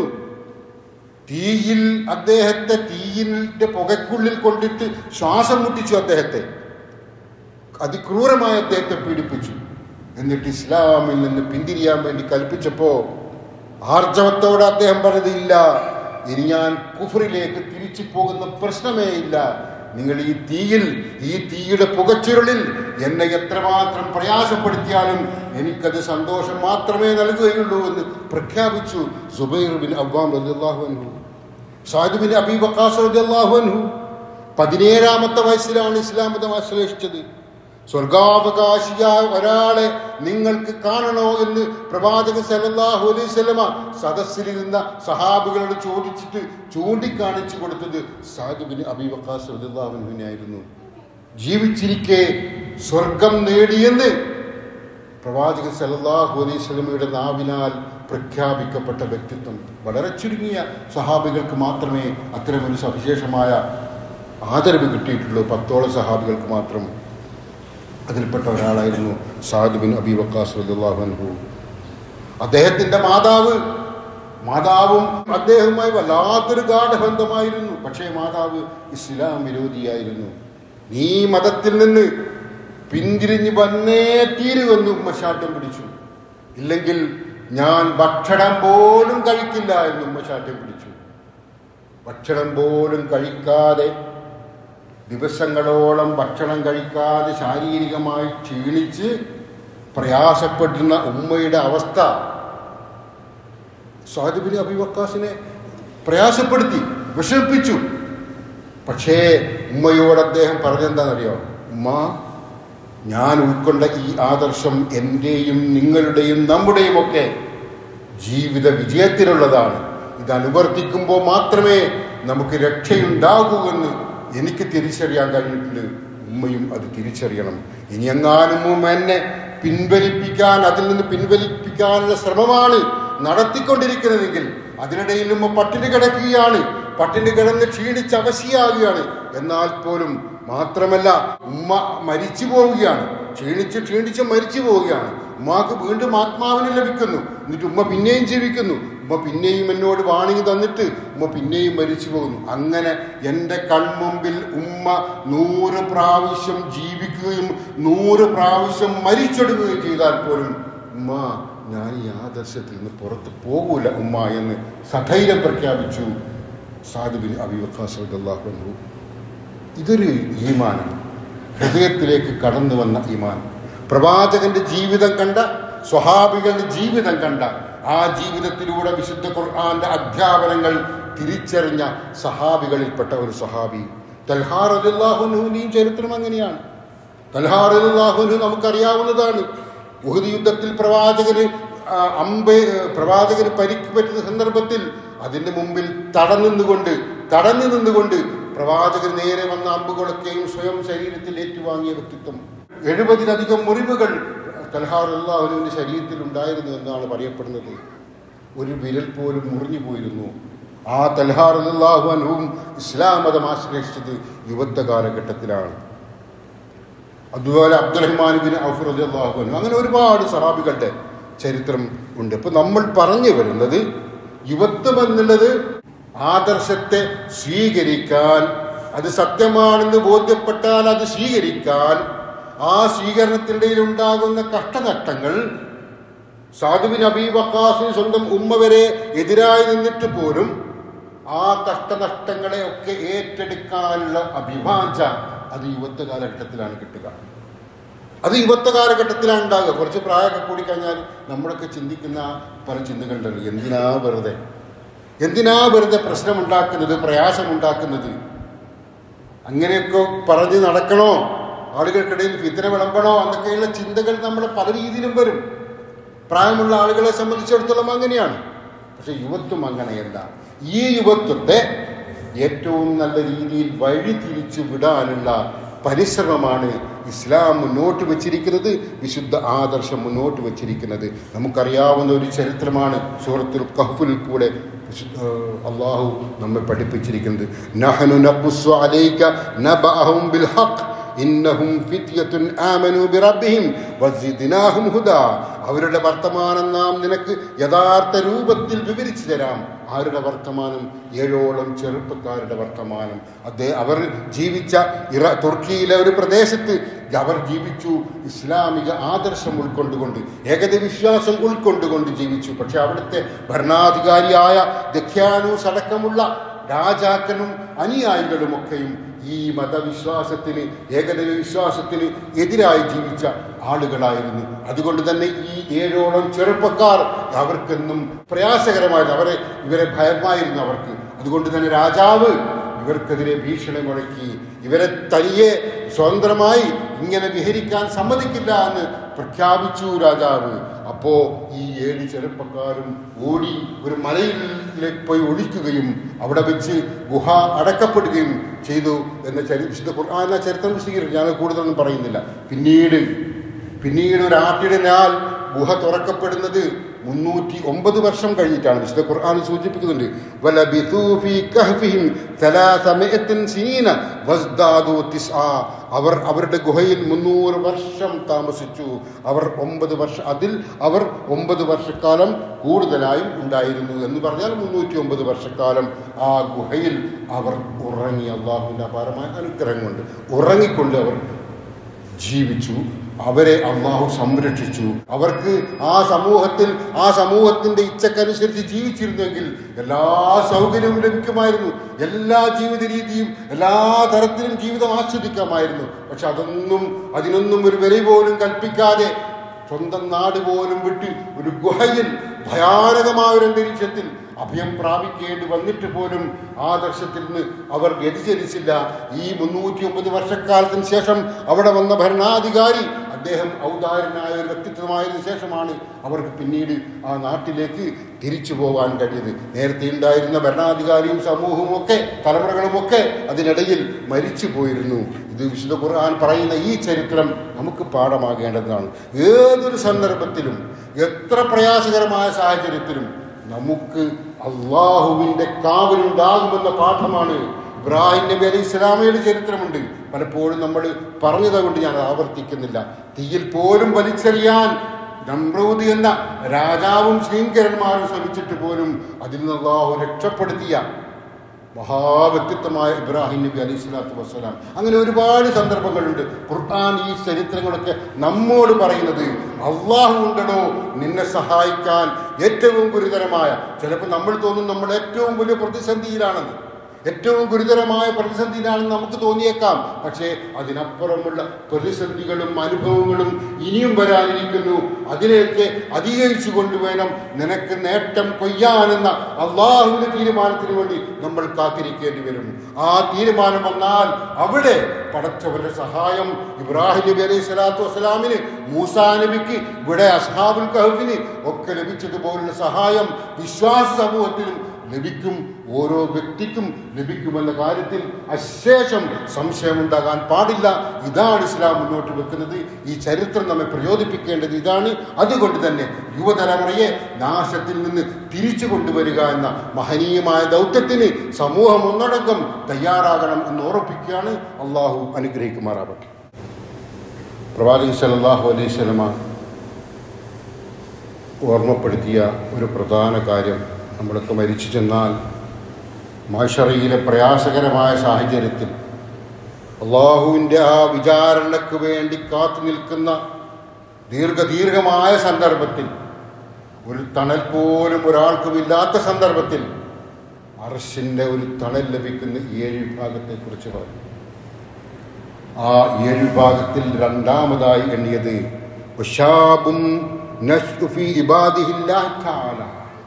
തീയിൽ അദ്ദേഹത്തെ തീയിന്റെ പുകയ്ക്കുള്ളിൽ കൊണ്ടിട്ട് ശ്വാസം മുട്ടിച്ചു അദ്ദേഹത്തെ അതിക്രൂരമായി അദ്ദേഹത്തെ പീഡിപ്പിച്ചു എന്നിട്ട് ഇസ്ലാമിൽ നിന്ന് പിന്തിരിയാൻ വേണ്ടി കൽപ്പിച്ചപ്പോ ആർജവത്തോടെ അദ്ദേഹം പറഞ്ഞത് ഇല്ല ഇനി ഞാൻ കുഫറിലേക്ക് തിരിച്ചു പോകുന്ന പ്രശ്നമേ ഇല്ല നിങ്ങൾ ഈ തീയിൽ ഈ തീയുടെ പുകച്ചുരുളിൽ എന്നെ എത്രമാത്രം പ്രയാസപ്പെടുത്തിയാലും എനിക്കത് സന്തോഷം മാത്രമേ നൽകുകയുള്ളൂ എന്ന് പ്രഖ്യാപിച്ചു സുബൈർ ബിൻ അബ്ബാം റളിയല്ലാഹു അൻഹു സാദ് ബിൻ അബീ വഖാസ് റളിയല്ലാഹു അൻഹു പതിനേഴാമത്തെ വയസ്സിലാണ് ഇസ്ലാം മതം ആശ്ലേഷിച്ചത് സ്വർഗാവകാശിയായ ഒരാളെ നിങ്ങൾക്ക് കാണണോ എന്ന് പ്രവാചകൻ സല്ലല്ലാഹു അലൈഹി വസല്ലമ സദസ്സിലിരുന്ന സഹാബികളോട് ചോദിച്ചിട്ട് ചൂണ്ടിക്കാണിച്ചു കൊടുത്തത് സാദ് ബിൻ അബീ വഖാസ് റളിയല്ലാഹു അൻഹുവിനായിരുന്നു ജീവിച്ചിരിക്കെ സ്വർഗം നേടിയെന്ന് പ്രവാചകൻ സല്ലല്ലാഹു അലൈഹി വസല്ലമയുടെ നാവിനാൽ പ്രഖ്യാപിക്കപ്പെട്ട വ്യക്തിത്വം വളരെ ചുരുങ്ങിയ സഹാബികൾക്ക് മാത്രമേ അത്തരമൊരു സവിശേഷമായ ആദരവ് കിട്ടിയിട്ടുള്ളൂ പത്തോളം സഹാബികൾക്ക് മാത്രം അതിൽപ്പെട്ട ഒരാളായിരുന്നു സാദ് ബിൻ അബി വക്കാസ് റളിയല്ലാഹു അൻഹു അദ്ദേഹത്തിന്റെ മാതാവ് മാതാവും അദ്ദേഹവുമായി വല്ലാത്തൊരു ഗാഠബന്ധമായിരുന്നു പക്ഷേ മാതാവ് ഇസ്ലാം വിരോധിയായിരുന്നു നീ മതത്തിൽ നിന്ന് പിന്തിരിഞ്ഞ് വന്നേ തീരുവെന്ന് ഉമ്മ ശാഠ്യം പിടിച്ചു ഇല്ലെങ്കിൽ ഞാൻ ഭക്ഷണം പോലും കഴിക്കില്ല എന്ന് ഉമ്മ ശാഠ്യം പിടിച്ചു ഭക്ഷണം പോലും കഴിക്കാതെ ദിവസങ്ങളോളം ഭക്ഷണം കഴിക്കാതെ ശാരീരികമായി ക്ഷീണിച്ച് പ്രയാസപ്പെടുന്ന ഉമ്മയുടെ അവസ്ഥ സ്വാദിബിന് അഭിവക്കാസിനെ പ്രയാസപ്പെടുത്തി വിഷമിപ്പിച്ചു പക്ഷേ ഉമ്മയോട് അദ്ദേഹം പറഞ്ഞെന്താണെന്നറിയോ ഉമ്മ ഞാൻ ഉൾക്കൊണ്ട ഈ ആദർശം എൻ്റെയും നിങ്ങളുടെയും നമ്മുടെയും ഒക്കെ ജീവിത വിജയത്തിനുള്ളതാണ് ഇത് അനുവർത്തിക്കുമ്പോൾ മാത്രമേ നമുക്ക് രക്ഷയുണ്ടാകൂ എന്ന് എനിക്ക് തിരിച്ചറിയാൻ കഴിഞ്ഞിട്ടുണ്ട് ഉമ്മയും അത് തിരിച്ചറിയണം ഇനി എങ്ങാനും ഉമ്മ എന്നെ പിൻവലിപ്പിക്കാൻ അതിൽ നിന്ന് പിൻവലിപ്പിക്കാനുള്ള ശ്രമമാണ് നടത്തിക്കൊണ്ടിരിക്കുന്നതെങ്കിൽ അതിനിടയിൽ ഉമ്മ പട്ടിണി കിടക്കുകയാണ് പട്ടിണി കിടന്ന് ക്ഷീണിച്ച് അവശിയാകുകയാണ് എന്നാൽ പോലും മാത്രമല്ല ഉമ്മ മരിച്ചു പോവുകയാണ് ക്ഷീണിച്ച് ക്ഷീണിച്ച് മരിച്ചു പോവുകയാണ് ഉമ്മാക്ക് വീണ്ടും ആത്മാവിനെ ലഭിക്കുന്നു എന്നിട്ട് ഉമ്മ പിന്നെയും ജീവിക്കുന്നു ഉമ്മ പിന്നെയും എന്നോട് വാണിങ് തന്നിട്ട് ഉമ്മ പിന്നെയും മരിച്ചു പോകുന്നു അങ്ങനെ എൻ്റെ കൺമുമ്പിൽ ഉമ്മ നൂറ് പ്രാവശ്യം ജീവിക്കുകയും നൂറ് പ്രാവശ്യം മരിച്ചൊടുങ്ങുകയും ചെയ്താൽ പോലും ഉമ്മ ഞാൻ ഈ ആദർശത്തിൽ നിന്ന് പുറത്ത് പോകൂല ഉമ്മ എന്ന് സധൈര്യം പ്രഖ്യാപിച്ചു സാദുബിൻ അബിവക്കാസ്ലാഹു ഇതൊരു ഈമാനാണ് ഹൃദയത്തിലേക്ക് കടന്നു വന്ന ഈമാൻ പ്രവാചകന്റെ ജീവിതം കണ്ട സ്വഹാബികളുടെ ജീവിതം കണ്ട ആ ജീവിതത്തിലൂടെ വിശുദ്ധ ഖുർആന്റെ അധ്യാപനങ്ങൾ തിരിച്ചറിഞ്ഞ സഹാബികളിൽപ്പെട്ട ഒരു സഹാബി തൽഹാർ അലിള്ളാഹുനുവിൻ്റെയും ചരിത്രം അങ്ങനെയാണ് തൽഹാർ അലിള്ളാഹുനു നമുക്കറിയാവുന്നതാണ് ഉഹദ് യുദ്ധത്തിൽ പ്രവാചകന് ആ, അമ്പ് പ്രവാചകന് പരിക്ക് പറ്റുന്ന സന്ദർഭത്തിൽ അതിന്റെ മുമ്പിൽ തടഞ്ഞുകൊണ്ട് തടഞ്ഞു നിന്നുകൊണ്ട് പ്രവാചകൻ നേരെ വന്ന അമ്പുകളൊക്കെയും സ്വയം ശരീരത്തിൽ ഏറ്റുവാങ്ങിയ വ്യക്തിത്വം എഴുപതിലധികം മുറിവുകൾ തൽഹാർ അള്ളാഹുവിന്റെ ശരീരത്തിൽ ഉണ്ടായിരുന്നു എന്നാണ് പറയപ്പെടുന്നത് ഒരു വിരൽ പോലും മുറിഞ്ഞു പോയിരുന്നു ആ തൽഹാർ അള്ളാഹു അനുവും ഇസ്ലാം മതം ആശ്രയിച്ചത് യുവത്വ കാലഘട്ടത്തിലാണ് അതുപോലെ അബ്ദുറഹ്മാൻ ബിൻ ഔഫർ അള്ളാഹു അനു അങ്ങനെ ഒരുപാട് സഹാബികളുടെ ചരിത്രം ഉണ്ട് ഇപ്പൊ നമ്മൾ പറഞ്ഞു വരുന്നത് യുവത്വം എന്നുള്ളത് ആദർശത്തെ സ്വീകരിക്കാൻ അത് സത്യമാണെന്ന് ബോധ്യപ്പെട്ടാൽ അത് സ്വീകരിക്കാൻ ആ സ്വീകരണത്തിൻ്റെ ഉണ്ടാകുന്ന കഷ്ടനഷ്ടങ്ങൾ സാധുവിൻ അബീ വക്കാസിന് സ്വന്തം ഉമ്മ വരെ എതിരായി നിന്നിട്ട് പോലും ആ കഷ്ടനഷ്ടങ്ങളെ ഒക്കെ ഏറ്റെടുക്കാനുള്ള അഭിവാഞ്ച അത് യുവത്വ കാലഘട്ടത്തിലാണ് കിട്ടുക അത് യുവത്വ കാലഘട്ടത്തിലാണ് ഉണ്ടാകുക കുറച്ച് പ്രായമൊക്കെ കൂടി കഴിഞ്ഞാൽ നമ്മളൊക്കെ ചിന്തിക്കുന്ന പല ചിന്തകളുണ്ടല്ലോ എന്തിനാ വെറുതെ എന്തിനാ വെറുതെ പ്രശ്നമുണ്ടാക്കുന്നത് പ്രയാസമുണ്ടാക്കുന്നത് അങ്ങനെയൊക്കെ പറഞ്ഞ് നടക്കണോ ആളുകൾക്കിടയിൽ ഫിത്തന വിളമ്പണോ എന്നൊക്കെയുള്ള ചിന്തകൾ നമ്മുടെ പല രീതിയിലും വരും പ്രായമുള്ള ആളുകളെ സംബന്ധിച്ചിടത്തോളം അങ്ങനെയാണ് പക്ഷെ യുവത്വം അങ്ങനെയല്ല ഈ യുവത്വത്തെ ഏറ്റവും നല്ല രീതിയിൽ വഴി തിരിച്ചു വിടാനുള്ള പരിശ്രമമാണ് ഇസ്ലാം മുന്നോട്ട് വച്ചിരിക്കുന്നത് വിശുദ്ധ ആദർശം മുന്നോട്ട് വച്ചിരിക്കുന്നത് നമുക്കറിയാവുന്ന ഒരു ചരിത്രമാണ് സൂറത്തുൽ കഹ്ഫിൽ കൂടെ വിശുദ്ധ അള്ളാഹു നമ്മെ പഠിപ്പിച്ചിരിക്കുന്നത് നഹനു നഖുസ്സു അലൈക നബഅഹും ബിൽ ഹഖ് ഇന്നഹും ഫിത്യത്തുൻ ആമനു ബിറബ്ബിഹിം വസിദ്നാഹും ഹുദാ അവരുടെ വർത്തമാനം നാം നിനക്ക് യഥാർത്ഥ രൂപത്തിൽ വിവരിച്ചു തരാം ആരുടെ വർത്തമാനം ഏഴോളം ചെറുപ്പക്കാരുടെ വർത്തമാനം അതേ അവർ ജീവിച്ച ഇറ തുർക്കിയിലെ ഒരു പ്രദേശത്ത് അവർ ജീവിച്ചു ഇസ്ലാമിക ആദർശം ഉൾക്കൊണ്ടുകൊണ്ട് ഏകത വിശ്വാസം ഉൾക്കൊണ്ടുകൊണ്ട് ജീവിച്ചു പക്ഷെ അവിടുത്തെ ഭരണാധികാരിയായ ദഖ്യാനൂസ് അടക്കമുള്ള രാജാക്കനും അനുയായികളുമൊക്കെയും ഈ മതവിശ്വാസത്തിന് ഏകദൈവ വിശ്വാസത്തിന് എതിരായി ജീവിച്ച ആളുകളായിരുന്നു അതുകൊണ്ട് തന്നെ ഈ ഏഴോളം ചെറുപ്പക്കാർ അവർക്കെന്നും പ്രയാസകരമായിരുന്നു അവരെ ഇവരെ ഭയമായിരുന്നു അവർക്ക് അതുകൊണ്ട് തന്നെ രാജാവ് ഇവർക്കെതിരെ ഭീഷണി മുഴക്കി ഇവരെ തനിയെ സ്വതന്ത്രമായി ഇങ്ങനെ വിഹരിക്കാൻ സമ്മതിക്കില്ല എന്ന് പ്രഖ്യാപിച്ചു രാജാവ് അപ്പോ ഈ ഏഴ് ചെറുപ്പക്കാരും ഓടി ഒരു മലയിലേക്ക് പോയി ഒഴിക്കുകയും അവിടെ വെച്ച് ഗുഹ അടക്കപ്പെടുകയും ചെയ്തു എന്ന ചരി വിശുദ്ധ ഖുർആാന ചരിത്രം വിശദീകരിക്കും ഞാൻ കൂടുതലൊന്നും പറയുന്നില്ല പിന്നീട് പിന്നീട് ഒരു ആട്ടിടനാൽ ഗുഹ തുറക്കപ്പെടുന്നത് മുന്നൂറ്റി ഒമ്പത് വർഷം കഴിഞ്ഞിട്ടാണ് വിശുദ്ധ ഖുർആൻ സൂചിപ്പിക്കുന്നുണ്ട് വലബിഥൂ ഫീ കഹ്ഫിഹിം സലാസമിഅത്തിൻ സിനീന വസ്ദാദു തിസ്ആ അവർ അവരുടെ ഗുഹയിൽ മുന്നൂറ് വർഷം താമസിച്ചു അവർ ഒമ്പത് വർഷം അതിൽ അവർ ഒമ്പത് വർഷക്കാലം കൂടുതലായും ഉണ്ടായിരുന്നു എന്ന് പറഞ്ഞാൽ മുന്നൂറ്റി ഒമ്പത് വർഷക്കാലം ആ ഗുഹയിൽ അവർ ഉറങ്ങി അള്ളാഹുവിൻ്റെ അപാരമായ അനുഗ്രഹം കൊണ്ട് ഉറങ്ങിക്കൊണ്ട് അവർ ജീവിച്ചു അവരെ അള്ളാഹു സംരക്ഷിച്ചു അവർക്ക് ആ സമൂഹത്തിൽ ആ സമൂഹത്തിന്റെ ഇച്ഛക്കനുസരിച്ച് ജീവിച്ചിരുന്നെങ്കിൽ എല്ലാ സൗകര്യവും ലഭിക്കുമായിരുന്നു എല്ലാ ജീവിത രീതിയും എല്ലാ തരത്തിലും ജീവിതം ആസ്വദിക്കാമായിരുന്നു പക്ഷെ അതൊന്നും അതിനൊന്നും ഒരു വില പോലും കൽപ്പിക്കാതെ സ്വന്തം നാട് പോലും വിട്ട് ഒരു ഗുഹയിൽ ഭയാനകമായ ഒരു അന്തരീക്ഷത്തിൽ അഭയം പ്രാപിക്കേണ്ടി വന്നിട്ട് പോലും ആദർശത്തിൽ നിന്ന് അവർ വ്യതിചരിച്ചില്ല ഈ മുന്നൂറ്റി ഒമ്പത് വർഷക്കാലത്തിന് ശേഷം അവിടെ വന്ന ഭരണാധികാരി അദ്ദേഹം ഔദാര്യനായ ഒരു വ്യക്തിത്വമായതിനു ശേഷമാണ് അവർക്ക് പിന്നീട് ആ നാട്ടിലേക്ക് തിരിച്ചു പോകാൻ കഴിഞ്ഞത് നേരത്തെ ഉണ്ടായിരുന്ന ഭരണാധികാരിയും സമൂഹവും ഒക്കെ തലമുറകളുമൊക്കെ അതിനിടയിൽ മരിച്ചു പോയിരുന്നു ഇത് വിശുദ്ധ ഖുർആൻ പറയുന്ന ഈ ചരിത്രം നമുക്ക് പാഠമാകേണ്ടതാണ് ഏതൊരു സന്ദർഭത്തിലും എത്ര പ്രയാസകരമായ സാഹചര്യത്തിലും നമുക്ക് അള്ളാഹുവിൻ്റെ കാവലുണ്ടാകുമെന്ന പാഠമാണ് ഇബ്രാഹിം നബി അലി ഇസ്ലാമയുടെ ചരിത്രമുണ്ട് പലപ്പോഴും നമ്മൾ പറഞ്ഞതുകൊണ്ട് ഞാൻ ആവർത്തിക്കുന്നില്ല തീയിൽ പോലും വലിച്ചെറിയാൻ നമ്രൂദ് എന്ന രാജാവും ശ്രീങ്കരന്മാരും ശ്രമിച്ചിട്ട് പോലും അതിൽ നിന്ന് അള്ളാഹു രക്ഷപ്പെടുത്തിയ മഹാവ്യക്തിത്വമായ ഇബ്രാഹിം നബി അലൈഹി സ്വലാത്തു വസ്സലാം അങ്ങനെ ഒരുപാട് സന്ദർഭങ്ങളുണ്ട് ഖുർആൻ ഈ ചരിത്രങ്ങളൊക്കെ നമ്മോട് പറയുന്നത് അള്ളാഹു ഉണ്ടടോ നിന്നെ സഹായിക്കാൻ ഏറ്റവും ഗുരുതരമായ ചിലപ്പോൾ നമ്മൾ തോന്നും നമ്മൾ ഏറ്റവും വലിയ പ്രതിസന്ധിയിലാണെന്ന് ഏറ്റവും ഗുരുതരമായ പ്രതിസന്ധിയിലാണെന്ന് നമുക്ക് തോന്നിയേക്കാം പക്ഷേ അതിനപ്പുറമുള്ള പ്രതിസന്ധികളും അനുഭവങ്ങളും ഇനിയും വരാനിരിക്കുന്നു അതിനെയൊക്കെ അധികരിച്ചു കൊണ്ടുവേണം നിനക്ക് നേട്ടം കൊയ്യാനെന്ന അള്ളാഹുവിന്റെ തീരുമാനത്തിന് വേണ്ടി നമ്മൾ കാത്തിരിക്കേണ്ടി വരും ആ തീരുമാനം വന്നാൽ അവിടെ പടച്ചവന്റെ സഹായം ഇബ്രാഹിം നബി അലൈഹി സ്വലാത്തു വസ്സലാമിന് മൂസാ നബിക്ക് ഇവിടെ അസ്ഹാബുൽ കഹഫിന് ഒക്കെ ലഭിച്ചതുപോലുള്ള സഹായം വിശ്വാസ സമൂഹത്തിനും ലഭിക്കും ഓരോ വ്യക്തിക്കും ലഭിക്കുമെന്ന കാര്യത്തിൽ അശേഷം സംശയമുണ്ടാകാൻ പാടില്ല ഇതാണ് ഇസ്ലാം മുന്നോട്ട് വെക്കുന്നത് ഈ ചരിത്രം നമ്മെ പ്രചോദിപ്പിക്കേണ്ടത് ഇതാണ് അതുകൊണ്ട് തന്നെ യുവതലമുറയെ നാശത്തിൽ നിന്ന് തിരിച്ചു കൊണ്ടുവരിക എന്ന മഹനീയമായ ദൗത്യത്തിന് സമൂഹം ഒന്നടങ്കം തയ്യാറാകണം എന്ന് ഓർപ്പിക്കുകയാണ് അള്ളാഹു അനുഗ്രഹിക്കുമാറാവട്ടെ പ്രവാചകൻ സല്ലല്ലാഹു അലൈഹി സ്വലമ ഓർമ്മപ്പെടുത്തിയ ഒരു പ്രധാന കാര്യം നമ്മളൊക്കെ മരിച്ചു ചെന്നാൽ മാഷറയിലെ പ്രയാസകരമായ സാഹചര്യത്തിൽ അള്ളാഹുവിൻ്റെ ആ വിചാരണയ്ക്ക് വേണ്ടി കാത്തു നിൽക്കുന്ന ദീർഘദീർഘമായ സന്ദർഭത്തിൽ ഒരു തണൽ പോലും ഒരാൾക്കുമില്ലാത്ത സന്ദർഭത്തിൽ അർഷിൻ്റെ ഒരു തണൽ ലഭിക്കുന്ന ഏഴ് വിഭാഗത്തെക്കുറിച്ച് പറഞ്ഞു ആ ഏഴ് വിഭാഗത്തിൽ രണ്ടാമതായി എണ്ണിയത് വശാബും നശ്ഉ ഫീ ഇബാദിഹില്ലാഹി തആല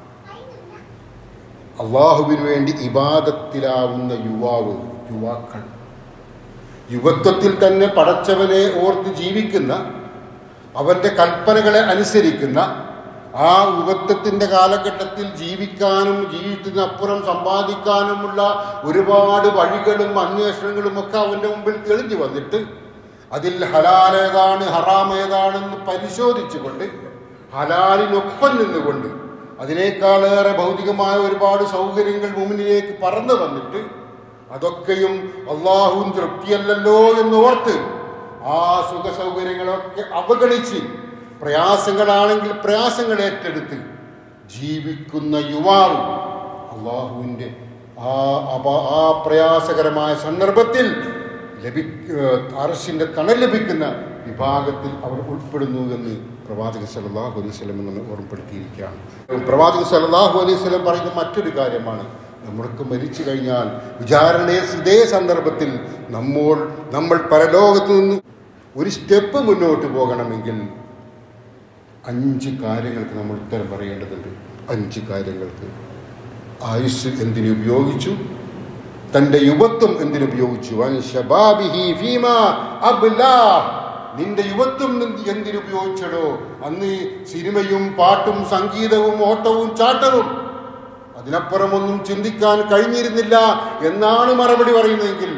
അള്ളാഹുവിന് വേണ്ടി ഇബാദത്തിലാവുന്ന യുവാവ് യുവാക്കൾ യുവത്വത്തിൽ തന്നെ പടച്ചവനെ ഓർത്ത് ജീവിക്കുന്ന അവൻ്റെ കൽപ്പനകളെ അനുസരിക്കുന്ന ആ യുവത്വത്തിൻ്റെ കാലഘട്ടത്തിൽ ജീവിക്കാനും ജീവിതത്തിനപ്പുറം സമ്പാദിക്കാനുമുള്ള ഒരുപാട് വഴികളും അന്വേഷണങ്ങളും ഒക്കെ അവൻ്റെ മുമ്പിൽ തെളിഞ്ഞു വന്നിട്ട് അതിൽ ഹലാൽ ഏതാണ് ഹറാം ഏതാണെന്ന് പരിശോധിച്ചുകൊണ്ട് ഹലാലിനൊപ്പം നിന്നുകൊണ്ട് അതിനേക്കാളേറെ ഭൗതികമായ ഒരുപാട് സൗകര്യങ്ങൾ മുമ്പിലേക്ക് പറന്നു വന്നിട്ട് അതൊക്കെയും അള്ളാഹുവും തൃപ്തിയല്ലല്ലോ എന്നോർത്ത് ആ സുഖ സൗകര്യങ്ങളൊക്കെ അവഗണിച്ച് പ്രയാസങ്ങളാണെങ്കിൽ പ്രയാസങ്ങൾ ഏറ്റെടുത്ത് ജീവിക്കുന്ന യുവാവ് അള്ളാഹുവിൻ്റെ ആ അപ ആ പ്രയാസകരമായ സന്ദർഭത്തിൽ ലഭി അറസിൻ്റെ തണൽ ലഭിക്കുന്ന വിഭാഗത്തിൽ അവർ ഉൾപ്പെടുന്നു എന്ന് പ്രവാചക സല്ലല്ലാഹു അലൈഹി സ്വലം നമ്മൾ ഓർമ്മപ്പെടുത്തിയിരിക്കുകയാണ് പ്രവാചക സല്ലല്ലാഹു അലൈഹി സ്വലം പറയുന്ന മറ്റൊരു കാര്യമാണ് നമ്മൾക്ക് മരിച്ചു കഴിഞ്ഞാൽ വിചാരണയെ ഇതേ സന്ദർഭത്തിൽ നമ്മൾ നമ്മൾ പരലോകത്ത് നിന്ന് ഒരു സ്റ്റെപ്പ് മുന്നോട്ട് പോകണമെങ്കിൽ അഞ്ച് കാര്യങ്ങൾക്ക് നമ്മൾ ഉത്തരം പറയേണ്ടതുണ്ട് അഞ്ച് കാര്യങ്ങൾക്ക് ആയുസ് എന്തിനു ഉപയോഗിച്ചു തന്റെ യുവത്വം എന്തിനുപയോഗിച്ചു വൻ ശബാബിഹി ഫീമ അബ്ലാ നിന്റെ യുവത്വം എന്തിനുപയോഗിച്ചടോ അന്ന് സിനിമയും പാട്ടും സംഗീതവും ഓട്ടവും ചാട്ടവും അതിനപ്പുറമൊന്നും ചിന്തിക്കാൻ കഴിഞ്ഞിരുന്നില്ല എന്നാണ് മറുപടി പറയുന്നതെങ്കിൽ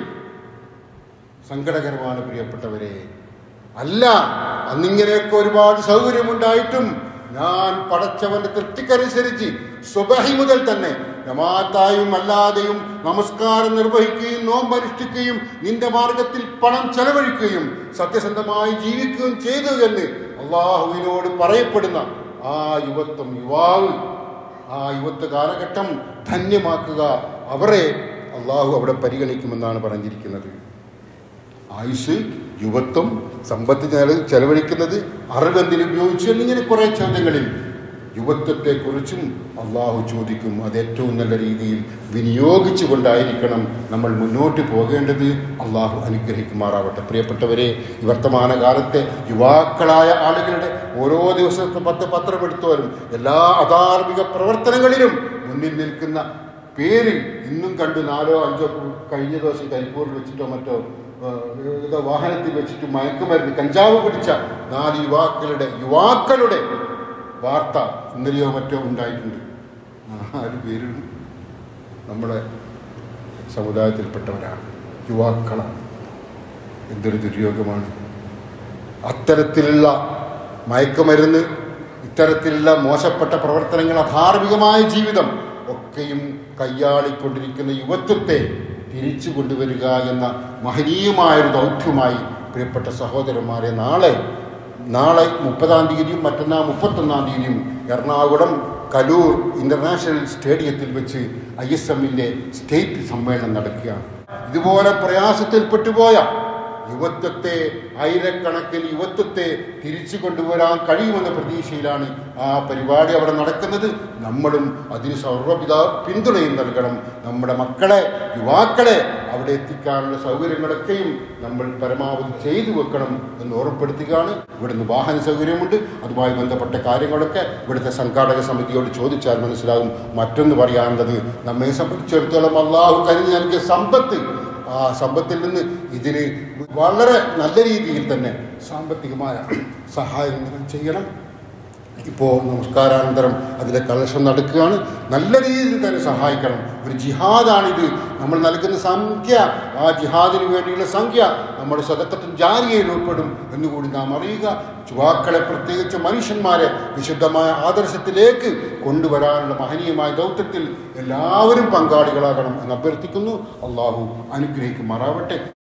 സങ്കടകരമാണ് പ്രിയപ്പെട്ടവരെ അല്ല അന്നിങ്ങനെയൊക്കെ ഒരുപാട് സൗകര്യമുണ്ടായിട്ടും ഞാൻ പടച്ചവന്റെ തൃപ്തിക്കനുസരിച്ച് സ്വബഹി മുതൽ തന്നെ ജമാഅത്തായും അല്ലാതെയും നമസ്കാരം നിർവഹിക്കുകയും നോമ്പനുഷ്ഠിക്കുകയും നിന്റെ മാർഗത്തിൽ പണം ചെലവഴിക്കുകയും സത്യസന്ധമായി ജീവിക്കുകയും ചെയ്തു എന്ന് അള്ളാഹുവിനോട് പറയപ്പെടുന്ന ആ യുവത്വം യുവാവ് ആ യുവത്വ കാലഘട്ടം ധന്യമാക്കുക അവരെ അള്ളാഹു അവിടെ പരിഗണിക്കുമെന്നാണ് പറഞ്ഞിരിക്കുന്നത് ആയുസ് യുവത്വം സമ്പത്ത് ചെല- ചെലവഴിക്കുന്നത് അറിവെന്തിന് ഉപയോഗിച്ചു എന്നിങ്ങനെ കുറേ ചോദ്യങ്ങളിൽ യുവത്വത്തെക്കുറിച്ചും അള്ളാഹു ചോദിക്കും അത് ഏറ്റവും നല്ല രീതിയിൽ വിനിയോഗിച്ചു കൊണ്ടായിരിക്കണം നമ്മൾ മുന്നോട്ട് പോകേണ്ടത് അള്ളാഹു അനുഗ്രഹിക്കുമാറാവട്ടെ പ്രിയപ്പെട്ടവരെ ഈ വർത്തമാനകാലത്തെ യുവാക്കളായ ആളുകളുടെ ഓരോ ദിവസത്തെ പത്ത് പത്രമെടുത്തോലും എല്ലാ അധാർമിക പ്രവർത്തനങ്ങളിലും മുന്നിൽ നിൽക്കുന്ന പേര് ഇന്നും കണ്ടു നാലോ അഞ്ചോ കഴിഞ്ഞ ദിവസം കരിപ്പൂരിൽ വെച്ചിട്ടോ മറ്റോ ഏഹ്, ഏതോ വാഹനത്തിൽ വെച്ചിട്ട് മയക്കുമരുന്ന് കഞ്ചാവ് പിടിച്ച നാല് യുവാക്കളുടെ യുവാക്കളുടെ വാർത്ത ഇന്നലെയോ മറ്റോ ഉണ്ടായിട്ടുണ്ട് നാല് പേരും നമ്മുടെ സമുദായത്തിൽപ്പെട്ടവരാണ് യുവാക്കളാണ് എന്തൊരു ദുര്യോഗമാണ് അത്തരത്തിലുള്ള മയക്കുമരുന്ന് ഇത്തരത്തിലുള്ള മോശപ്പെട്ട പ്രവർത്തനങ്ങൾ അധാർമികമായ ജീവിതം ഒക്കെയും കയ്യാളിക്കൊണ്ടിരിക്കുന്ന യുവത്വത്തെ തിരിച്ചു കൊണ്ടുവരിക എന്ന മഹനീയമായൊരു ദൗത്യമായി പ്രിയപ്പെട്ട സഹോദരന്മാരെ നാളെ നാളെ മുപ്പതാം തീയതിയും മറ്റന്നാൾ മുപ്പത്തൊന്നാം തീയതിയും എറണാകുളം കലൂർ ഇൻ്റർനാഷണൽ സ്റ്റേഡിയത്തിൽ വെച്ച് ഐ എസ് എമ്മിൻ്റെ സ്റ്റേറ്റ് സമ്മേളനം നടക്കുകയാണ് ഇതുപോലെ പ്രയാസത്തിൽപ്പെട്ടുപോയ യുവത്വത്തെ ആയിരക്കണക്കിന് യുവത്വത്തെ തിരിച്ചു കൊണ്ടുവരാൻ കഴിയുമെന്ന പ്രതീക്ഷയിലാണ് ആ പരിപാടി അവിടെ നടക്കുന്നത് നമ്മളും അതിന് സർവ്വപിത പിന്തുണയും നൽകണം നമ്മുടെ മക്കളെ യുവാക്കളെ അവിടെ എത്തിക്കാനുള്ള സൗകര്യങ്ങളൊക്കെയും നമ്മൾ പരമാവധി ചെയ്തു വെക്കണം എന്ന് ഓർമ്മപ്പെടുത്തുകയാണ് ഇവിടുന്ന് വാഹന സൗകര്യമുണ്ട് അതുമായി ബന്ധപ്പെട്ട കാര്യങ്ങളൊക്കെ ഇവിടുത്തെ സംഘാടക സമിതിയോട് ചോദിച്ചാൽ മനസ്സിലാകും മറ്റൊന്ന് പറയാനുള്ളത് നമ്മെ സംബന്ധിച്ചിടത്തോളം അള്ളാഹു കരുതി നൽകിയ സമ്പത്ത് ആ സമ്പത്തിൽ നിന്ന് ഇതിന് വളരെ നല്ല രീതിയിൽ തന്നെ സാമ്പത്തികമായ സഹായം നിങ്ങൾ ചെയ്യണം ഇപ്പോൾ നമസ്കാരാനന്തരം അതിലെ കലശം നടക്കുകയാണ് നല്ല രീതിയിൽ തന്നെ സഹായിക്കണം ഒരു ജിഹാദാണിത് നമ്മൾ നൽകുന്ന സംഖ്യ ആ ജിഹാദിന് വേണ്ടിയുള്ള സംഖ്യ നമ്മുടെ സ്വതത്വം ജാരിയയിൽ ഉൾപ്പെടും എന്നുകൂടി നാം അറിയുക യുവാക്കളെ പ്രത്യേകിച്ച് മനുഷ്യന്മാരെ വിശുദ്ധമായ ആദർശത്തിലേക്ക് കൊണ്ടുവരാനുള്ള മഹനീയമായ ദൗത്യത്തിൽ എല്ലാവരും പങ്കാളികളാകണം എന്ന് അഭ്യർത്ഥിക്കുന്നു അള്ളാഹു അനുഗ്രഹിക്കുമാറാവട്ടെ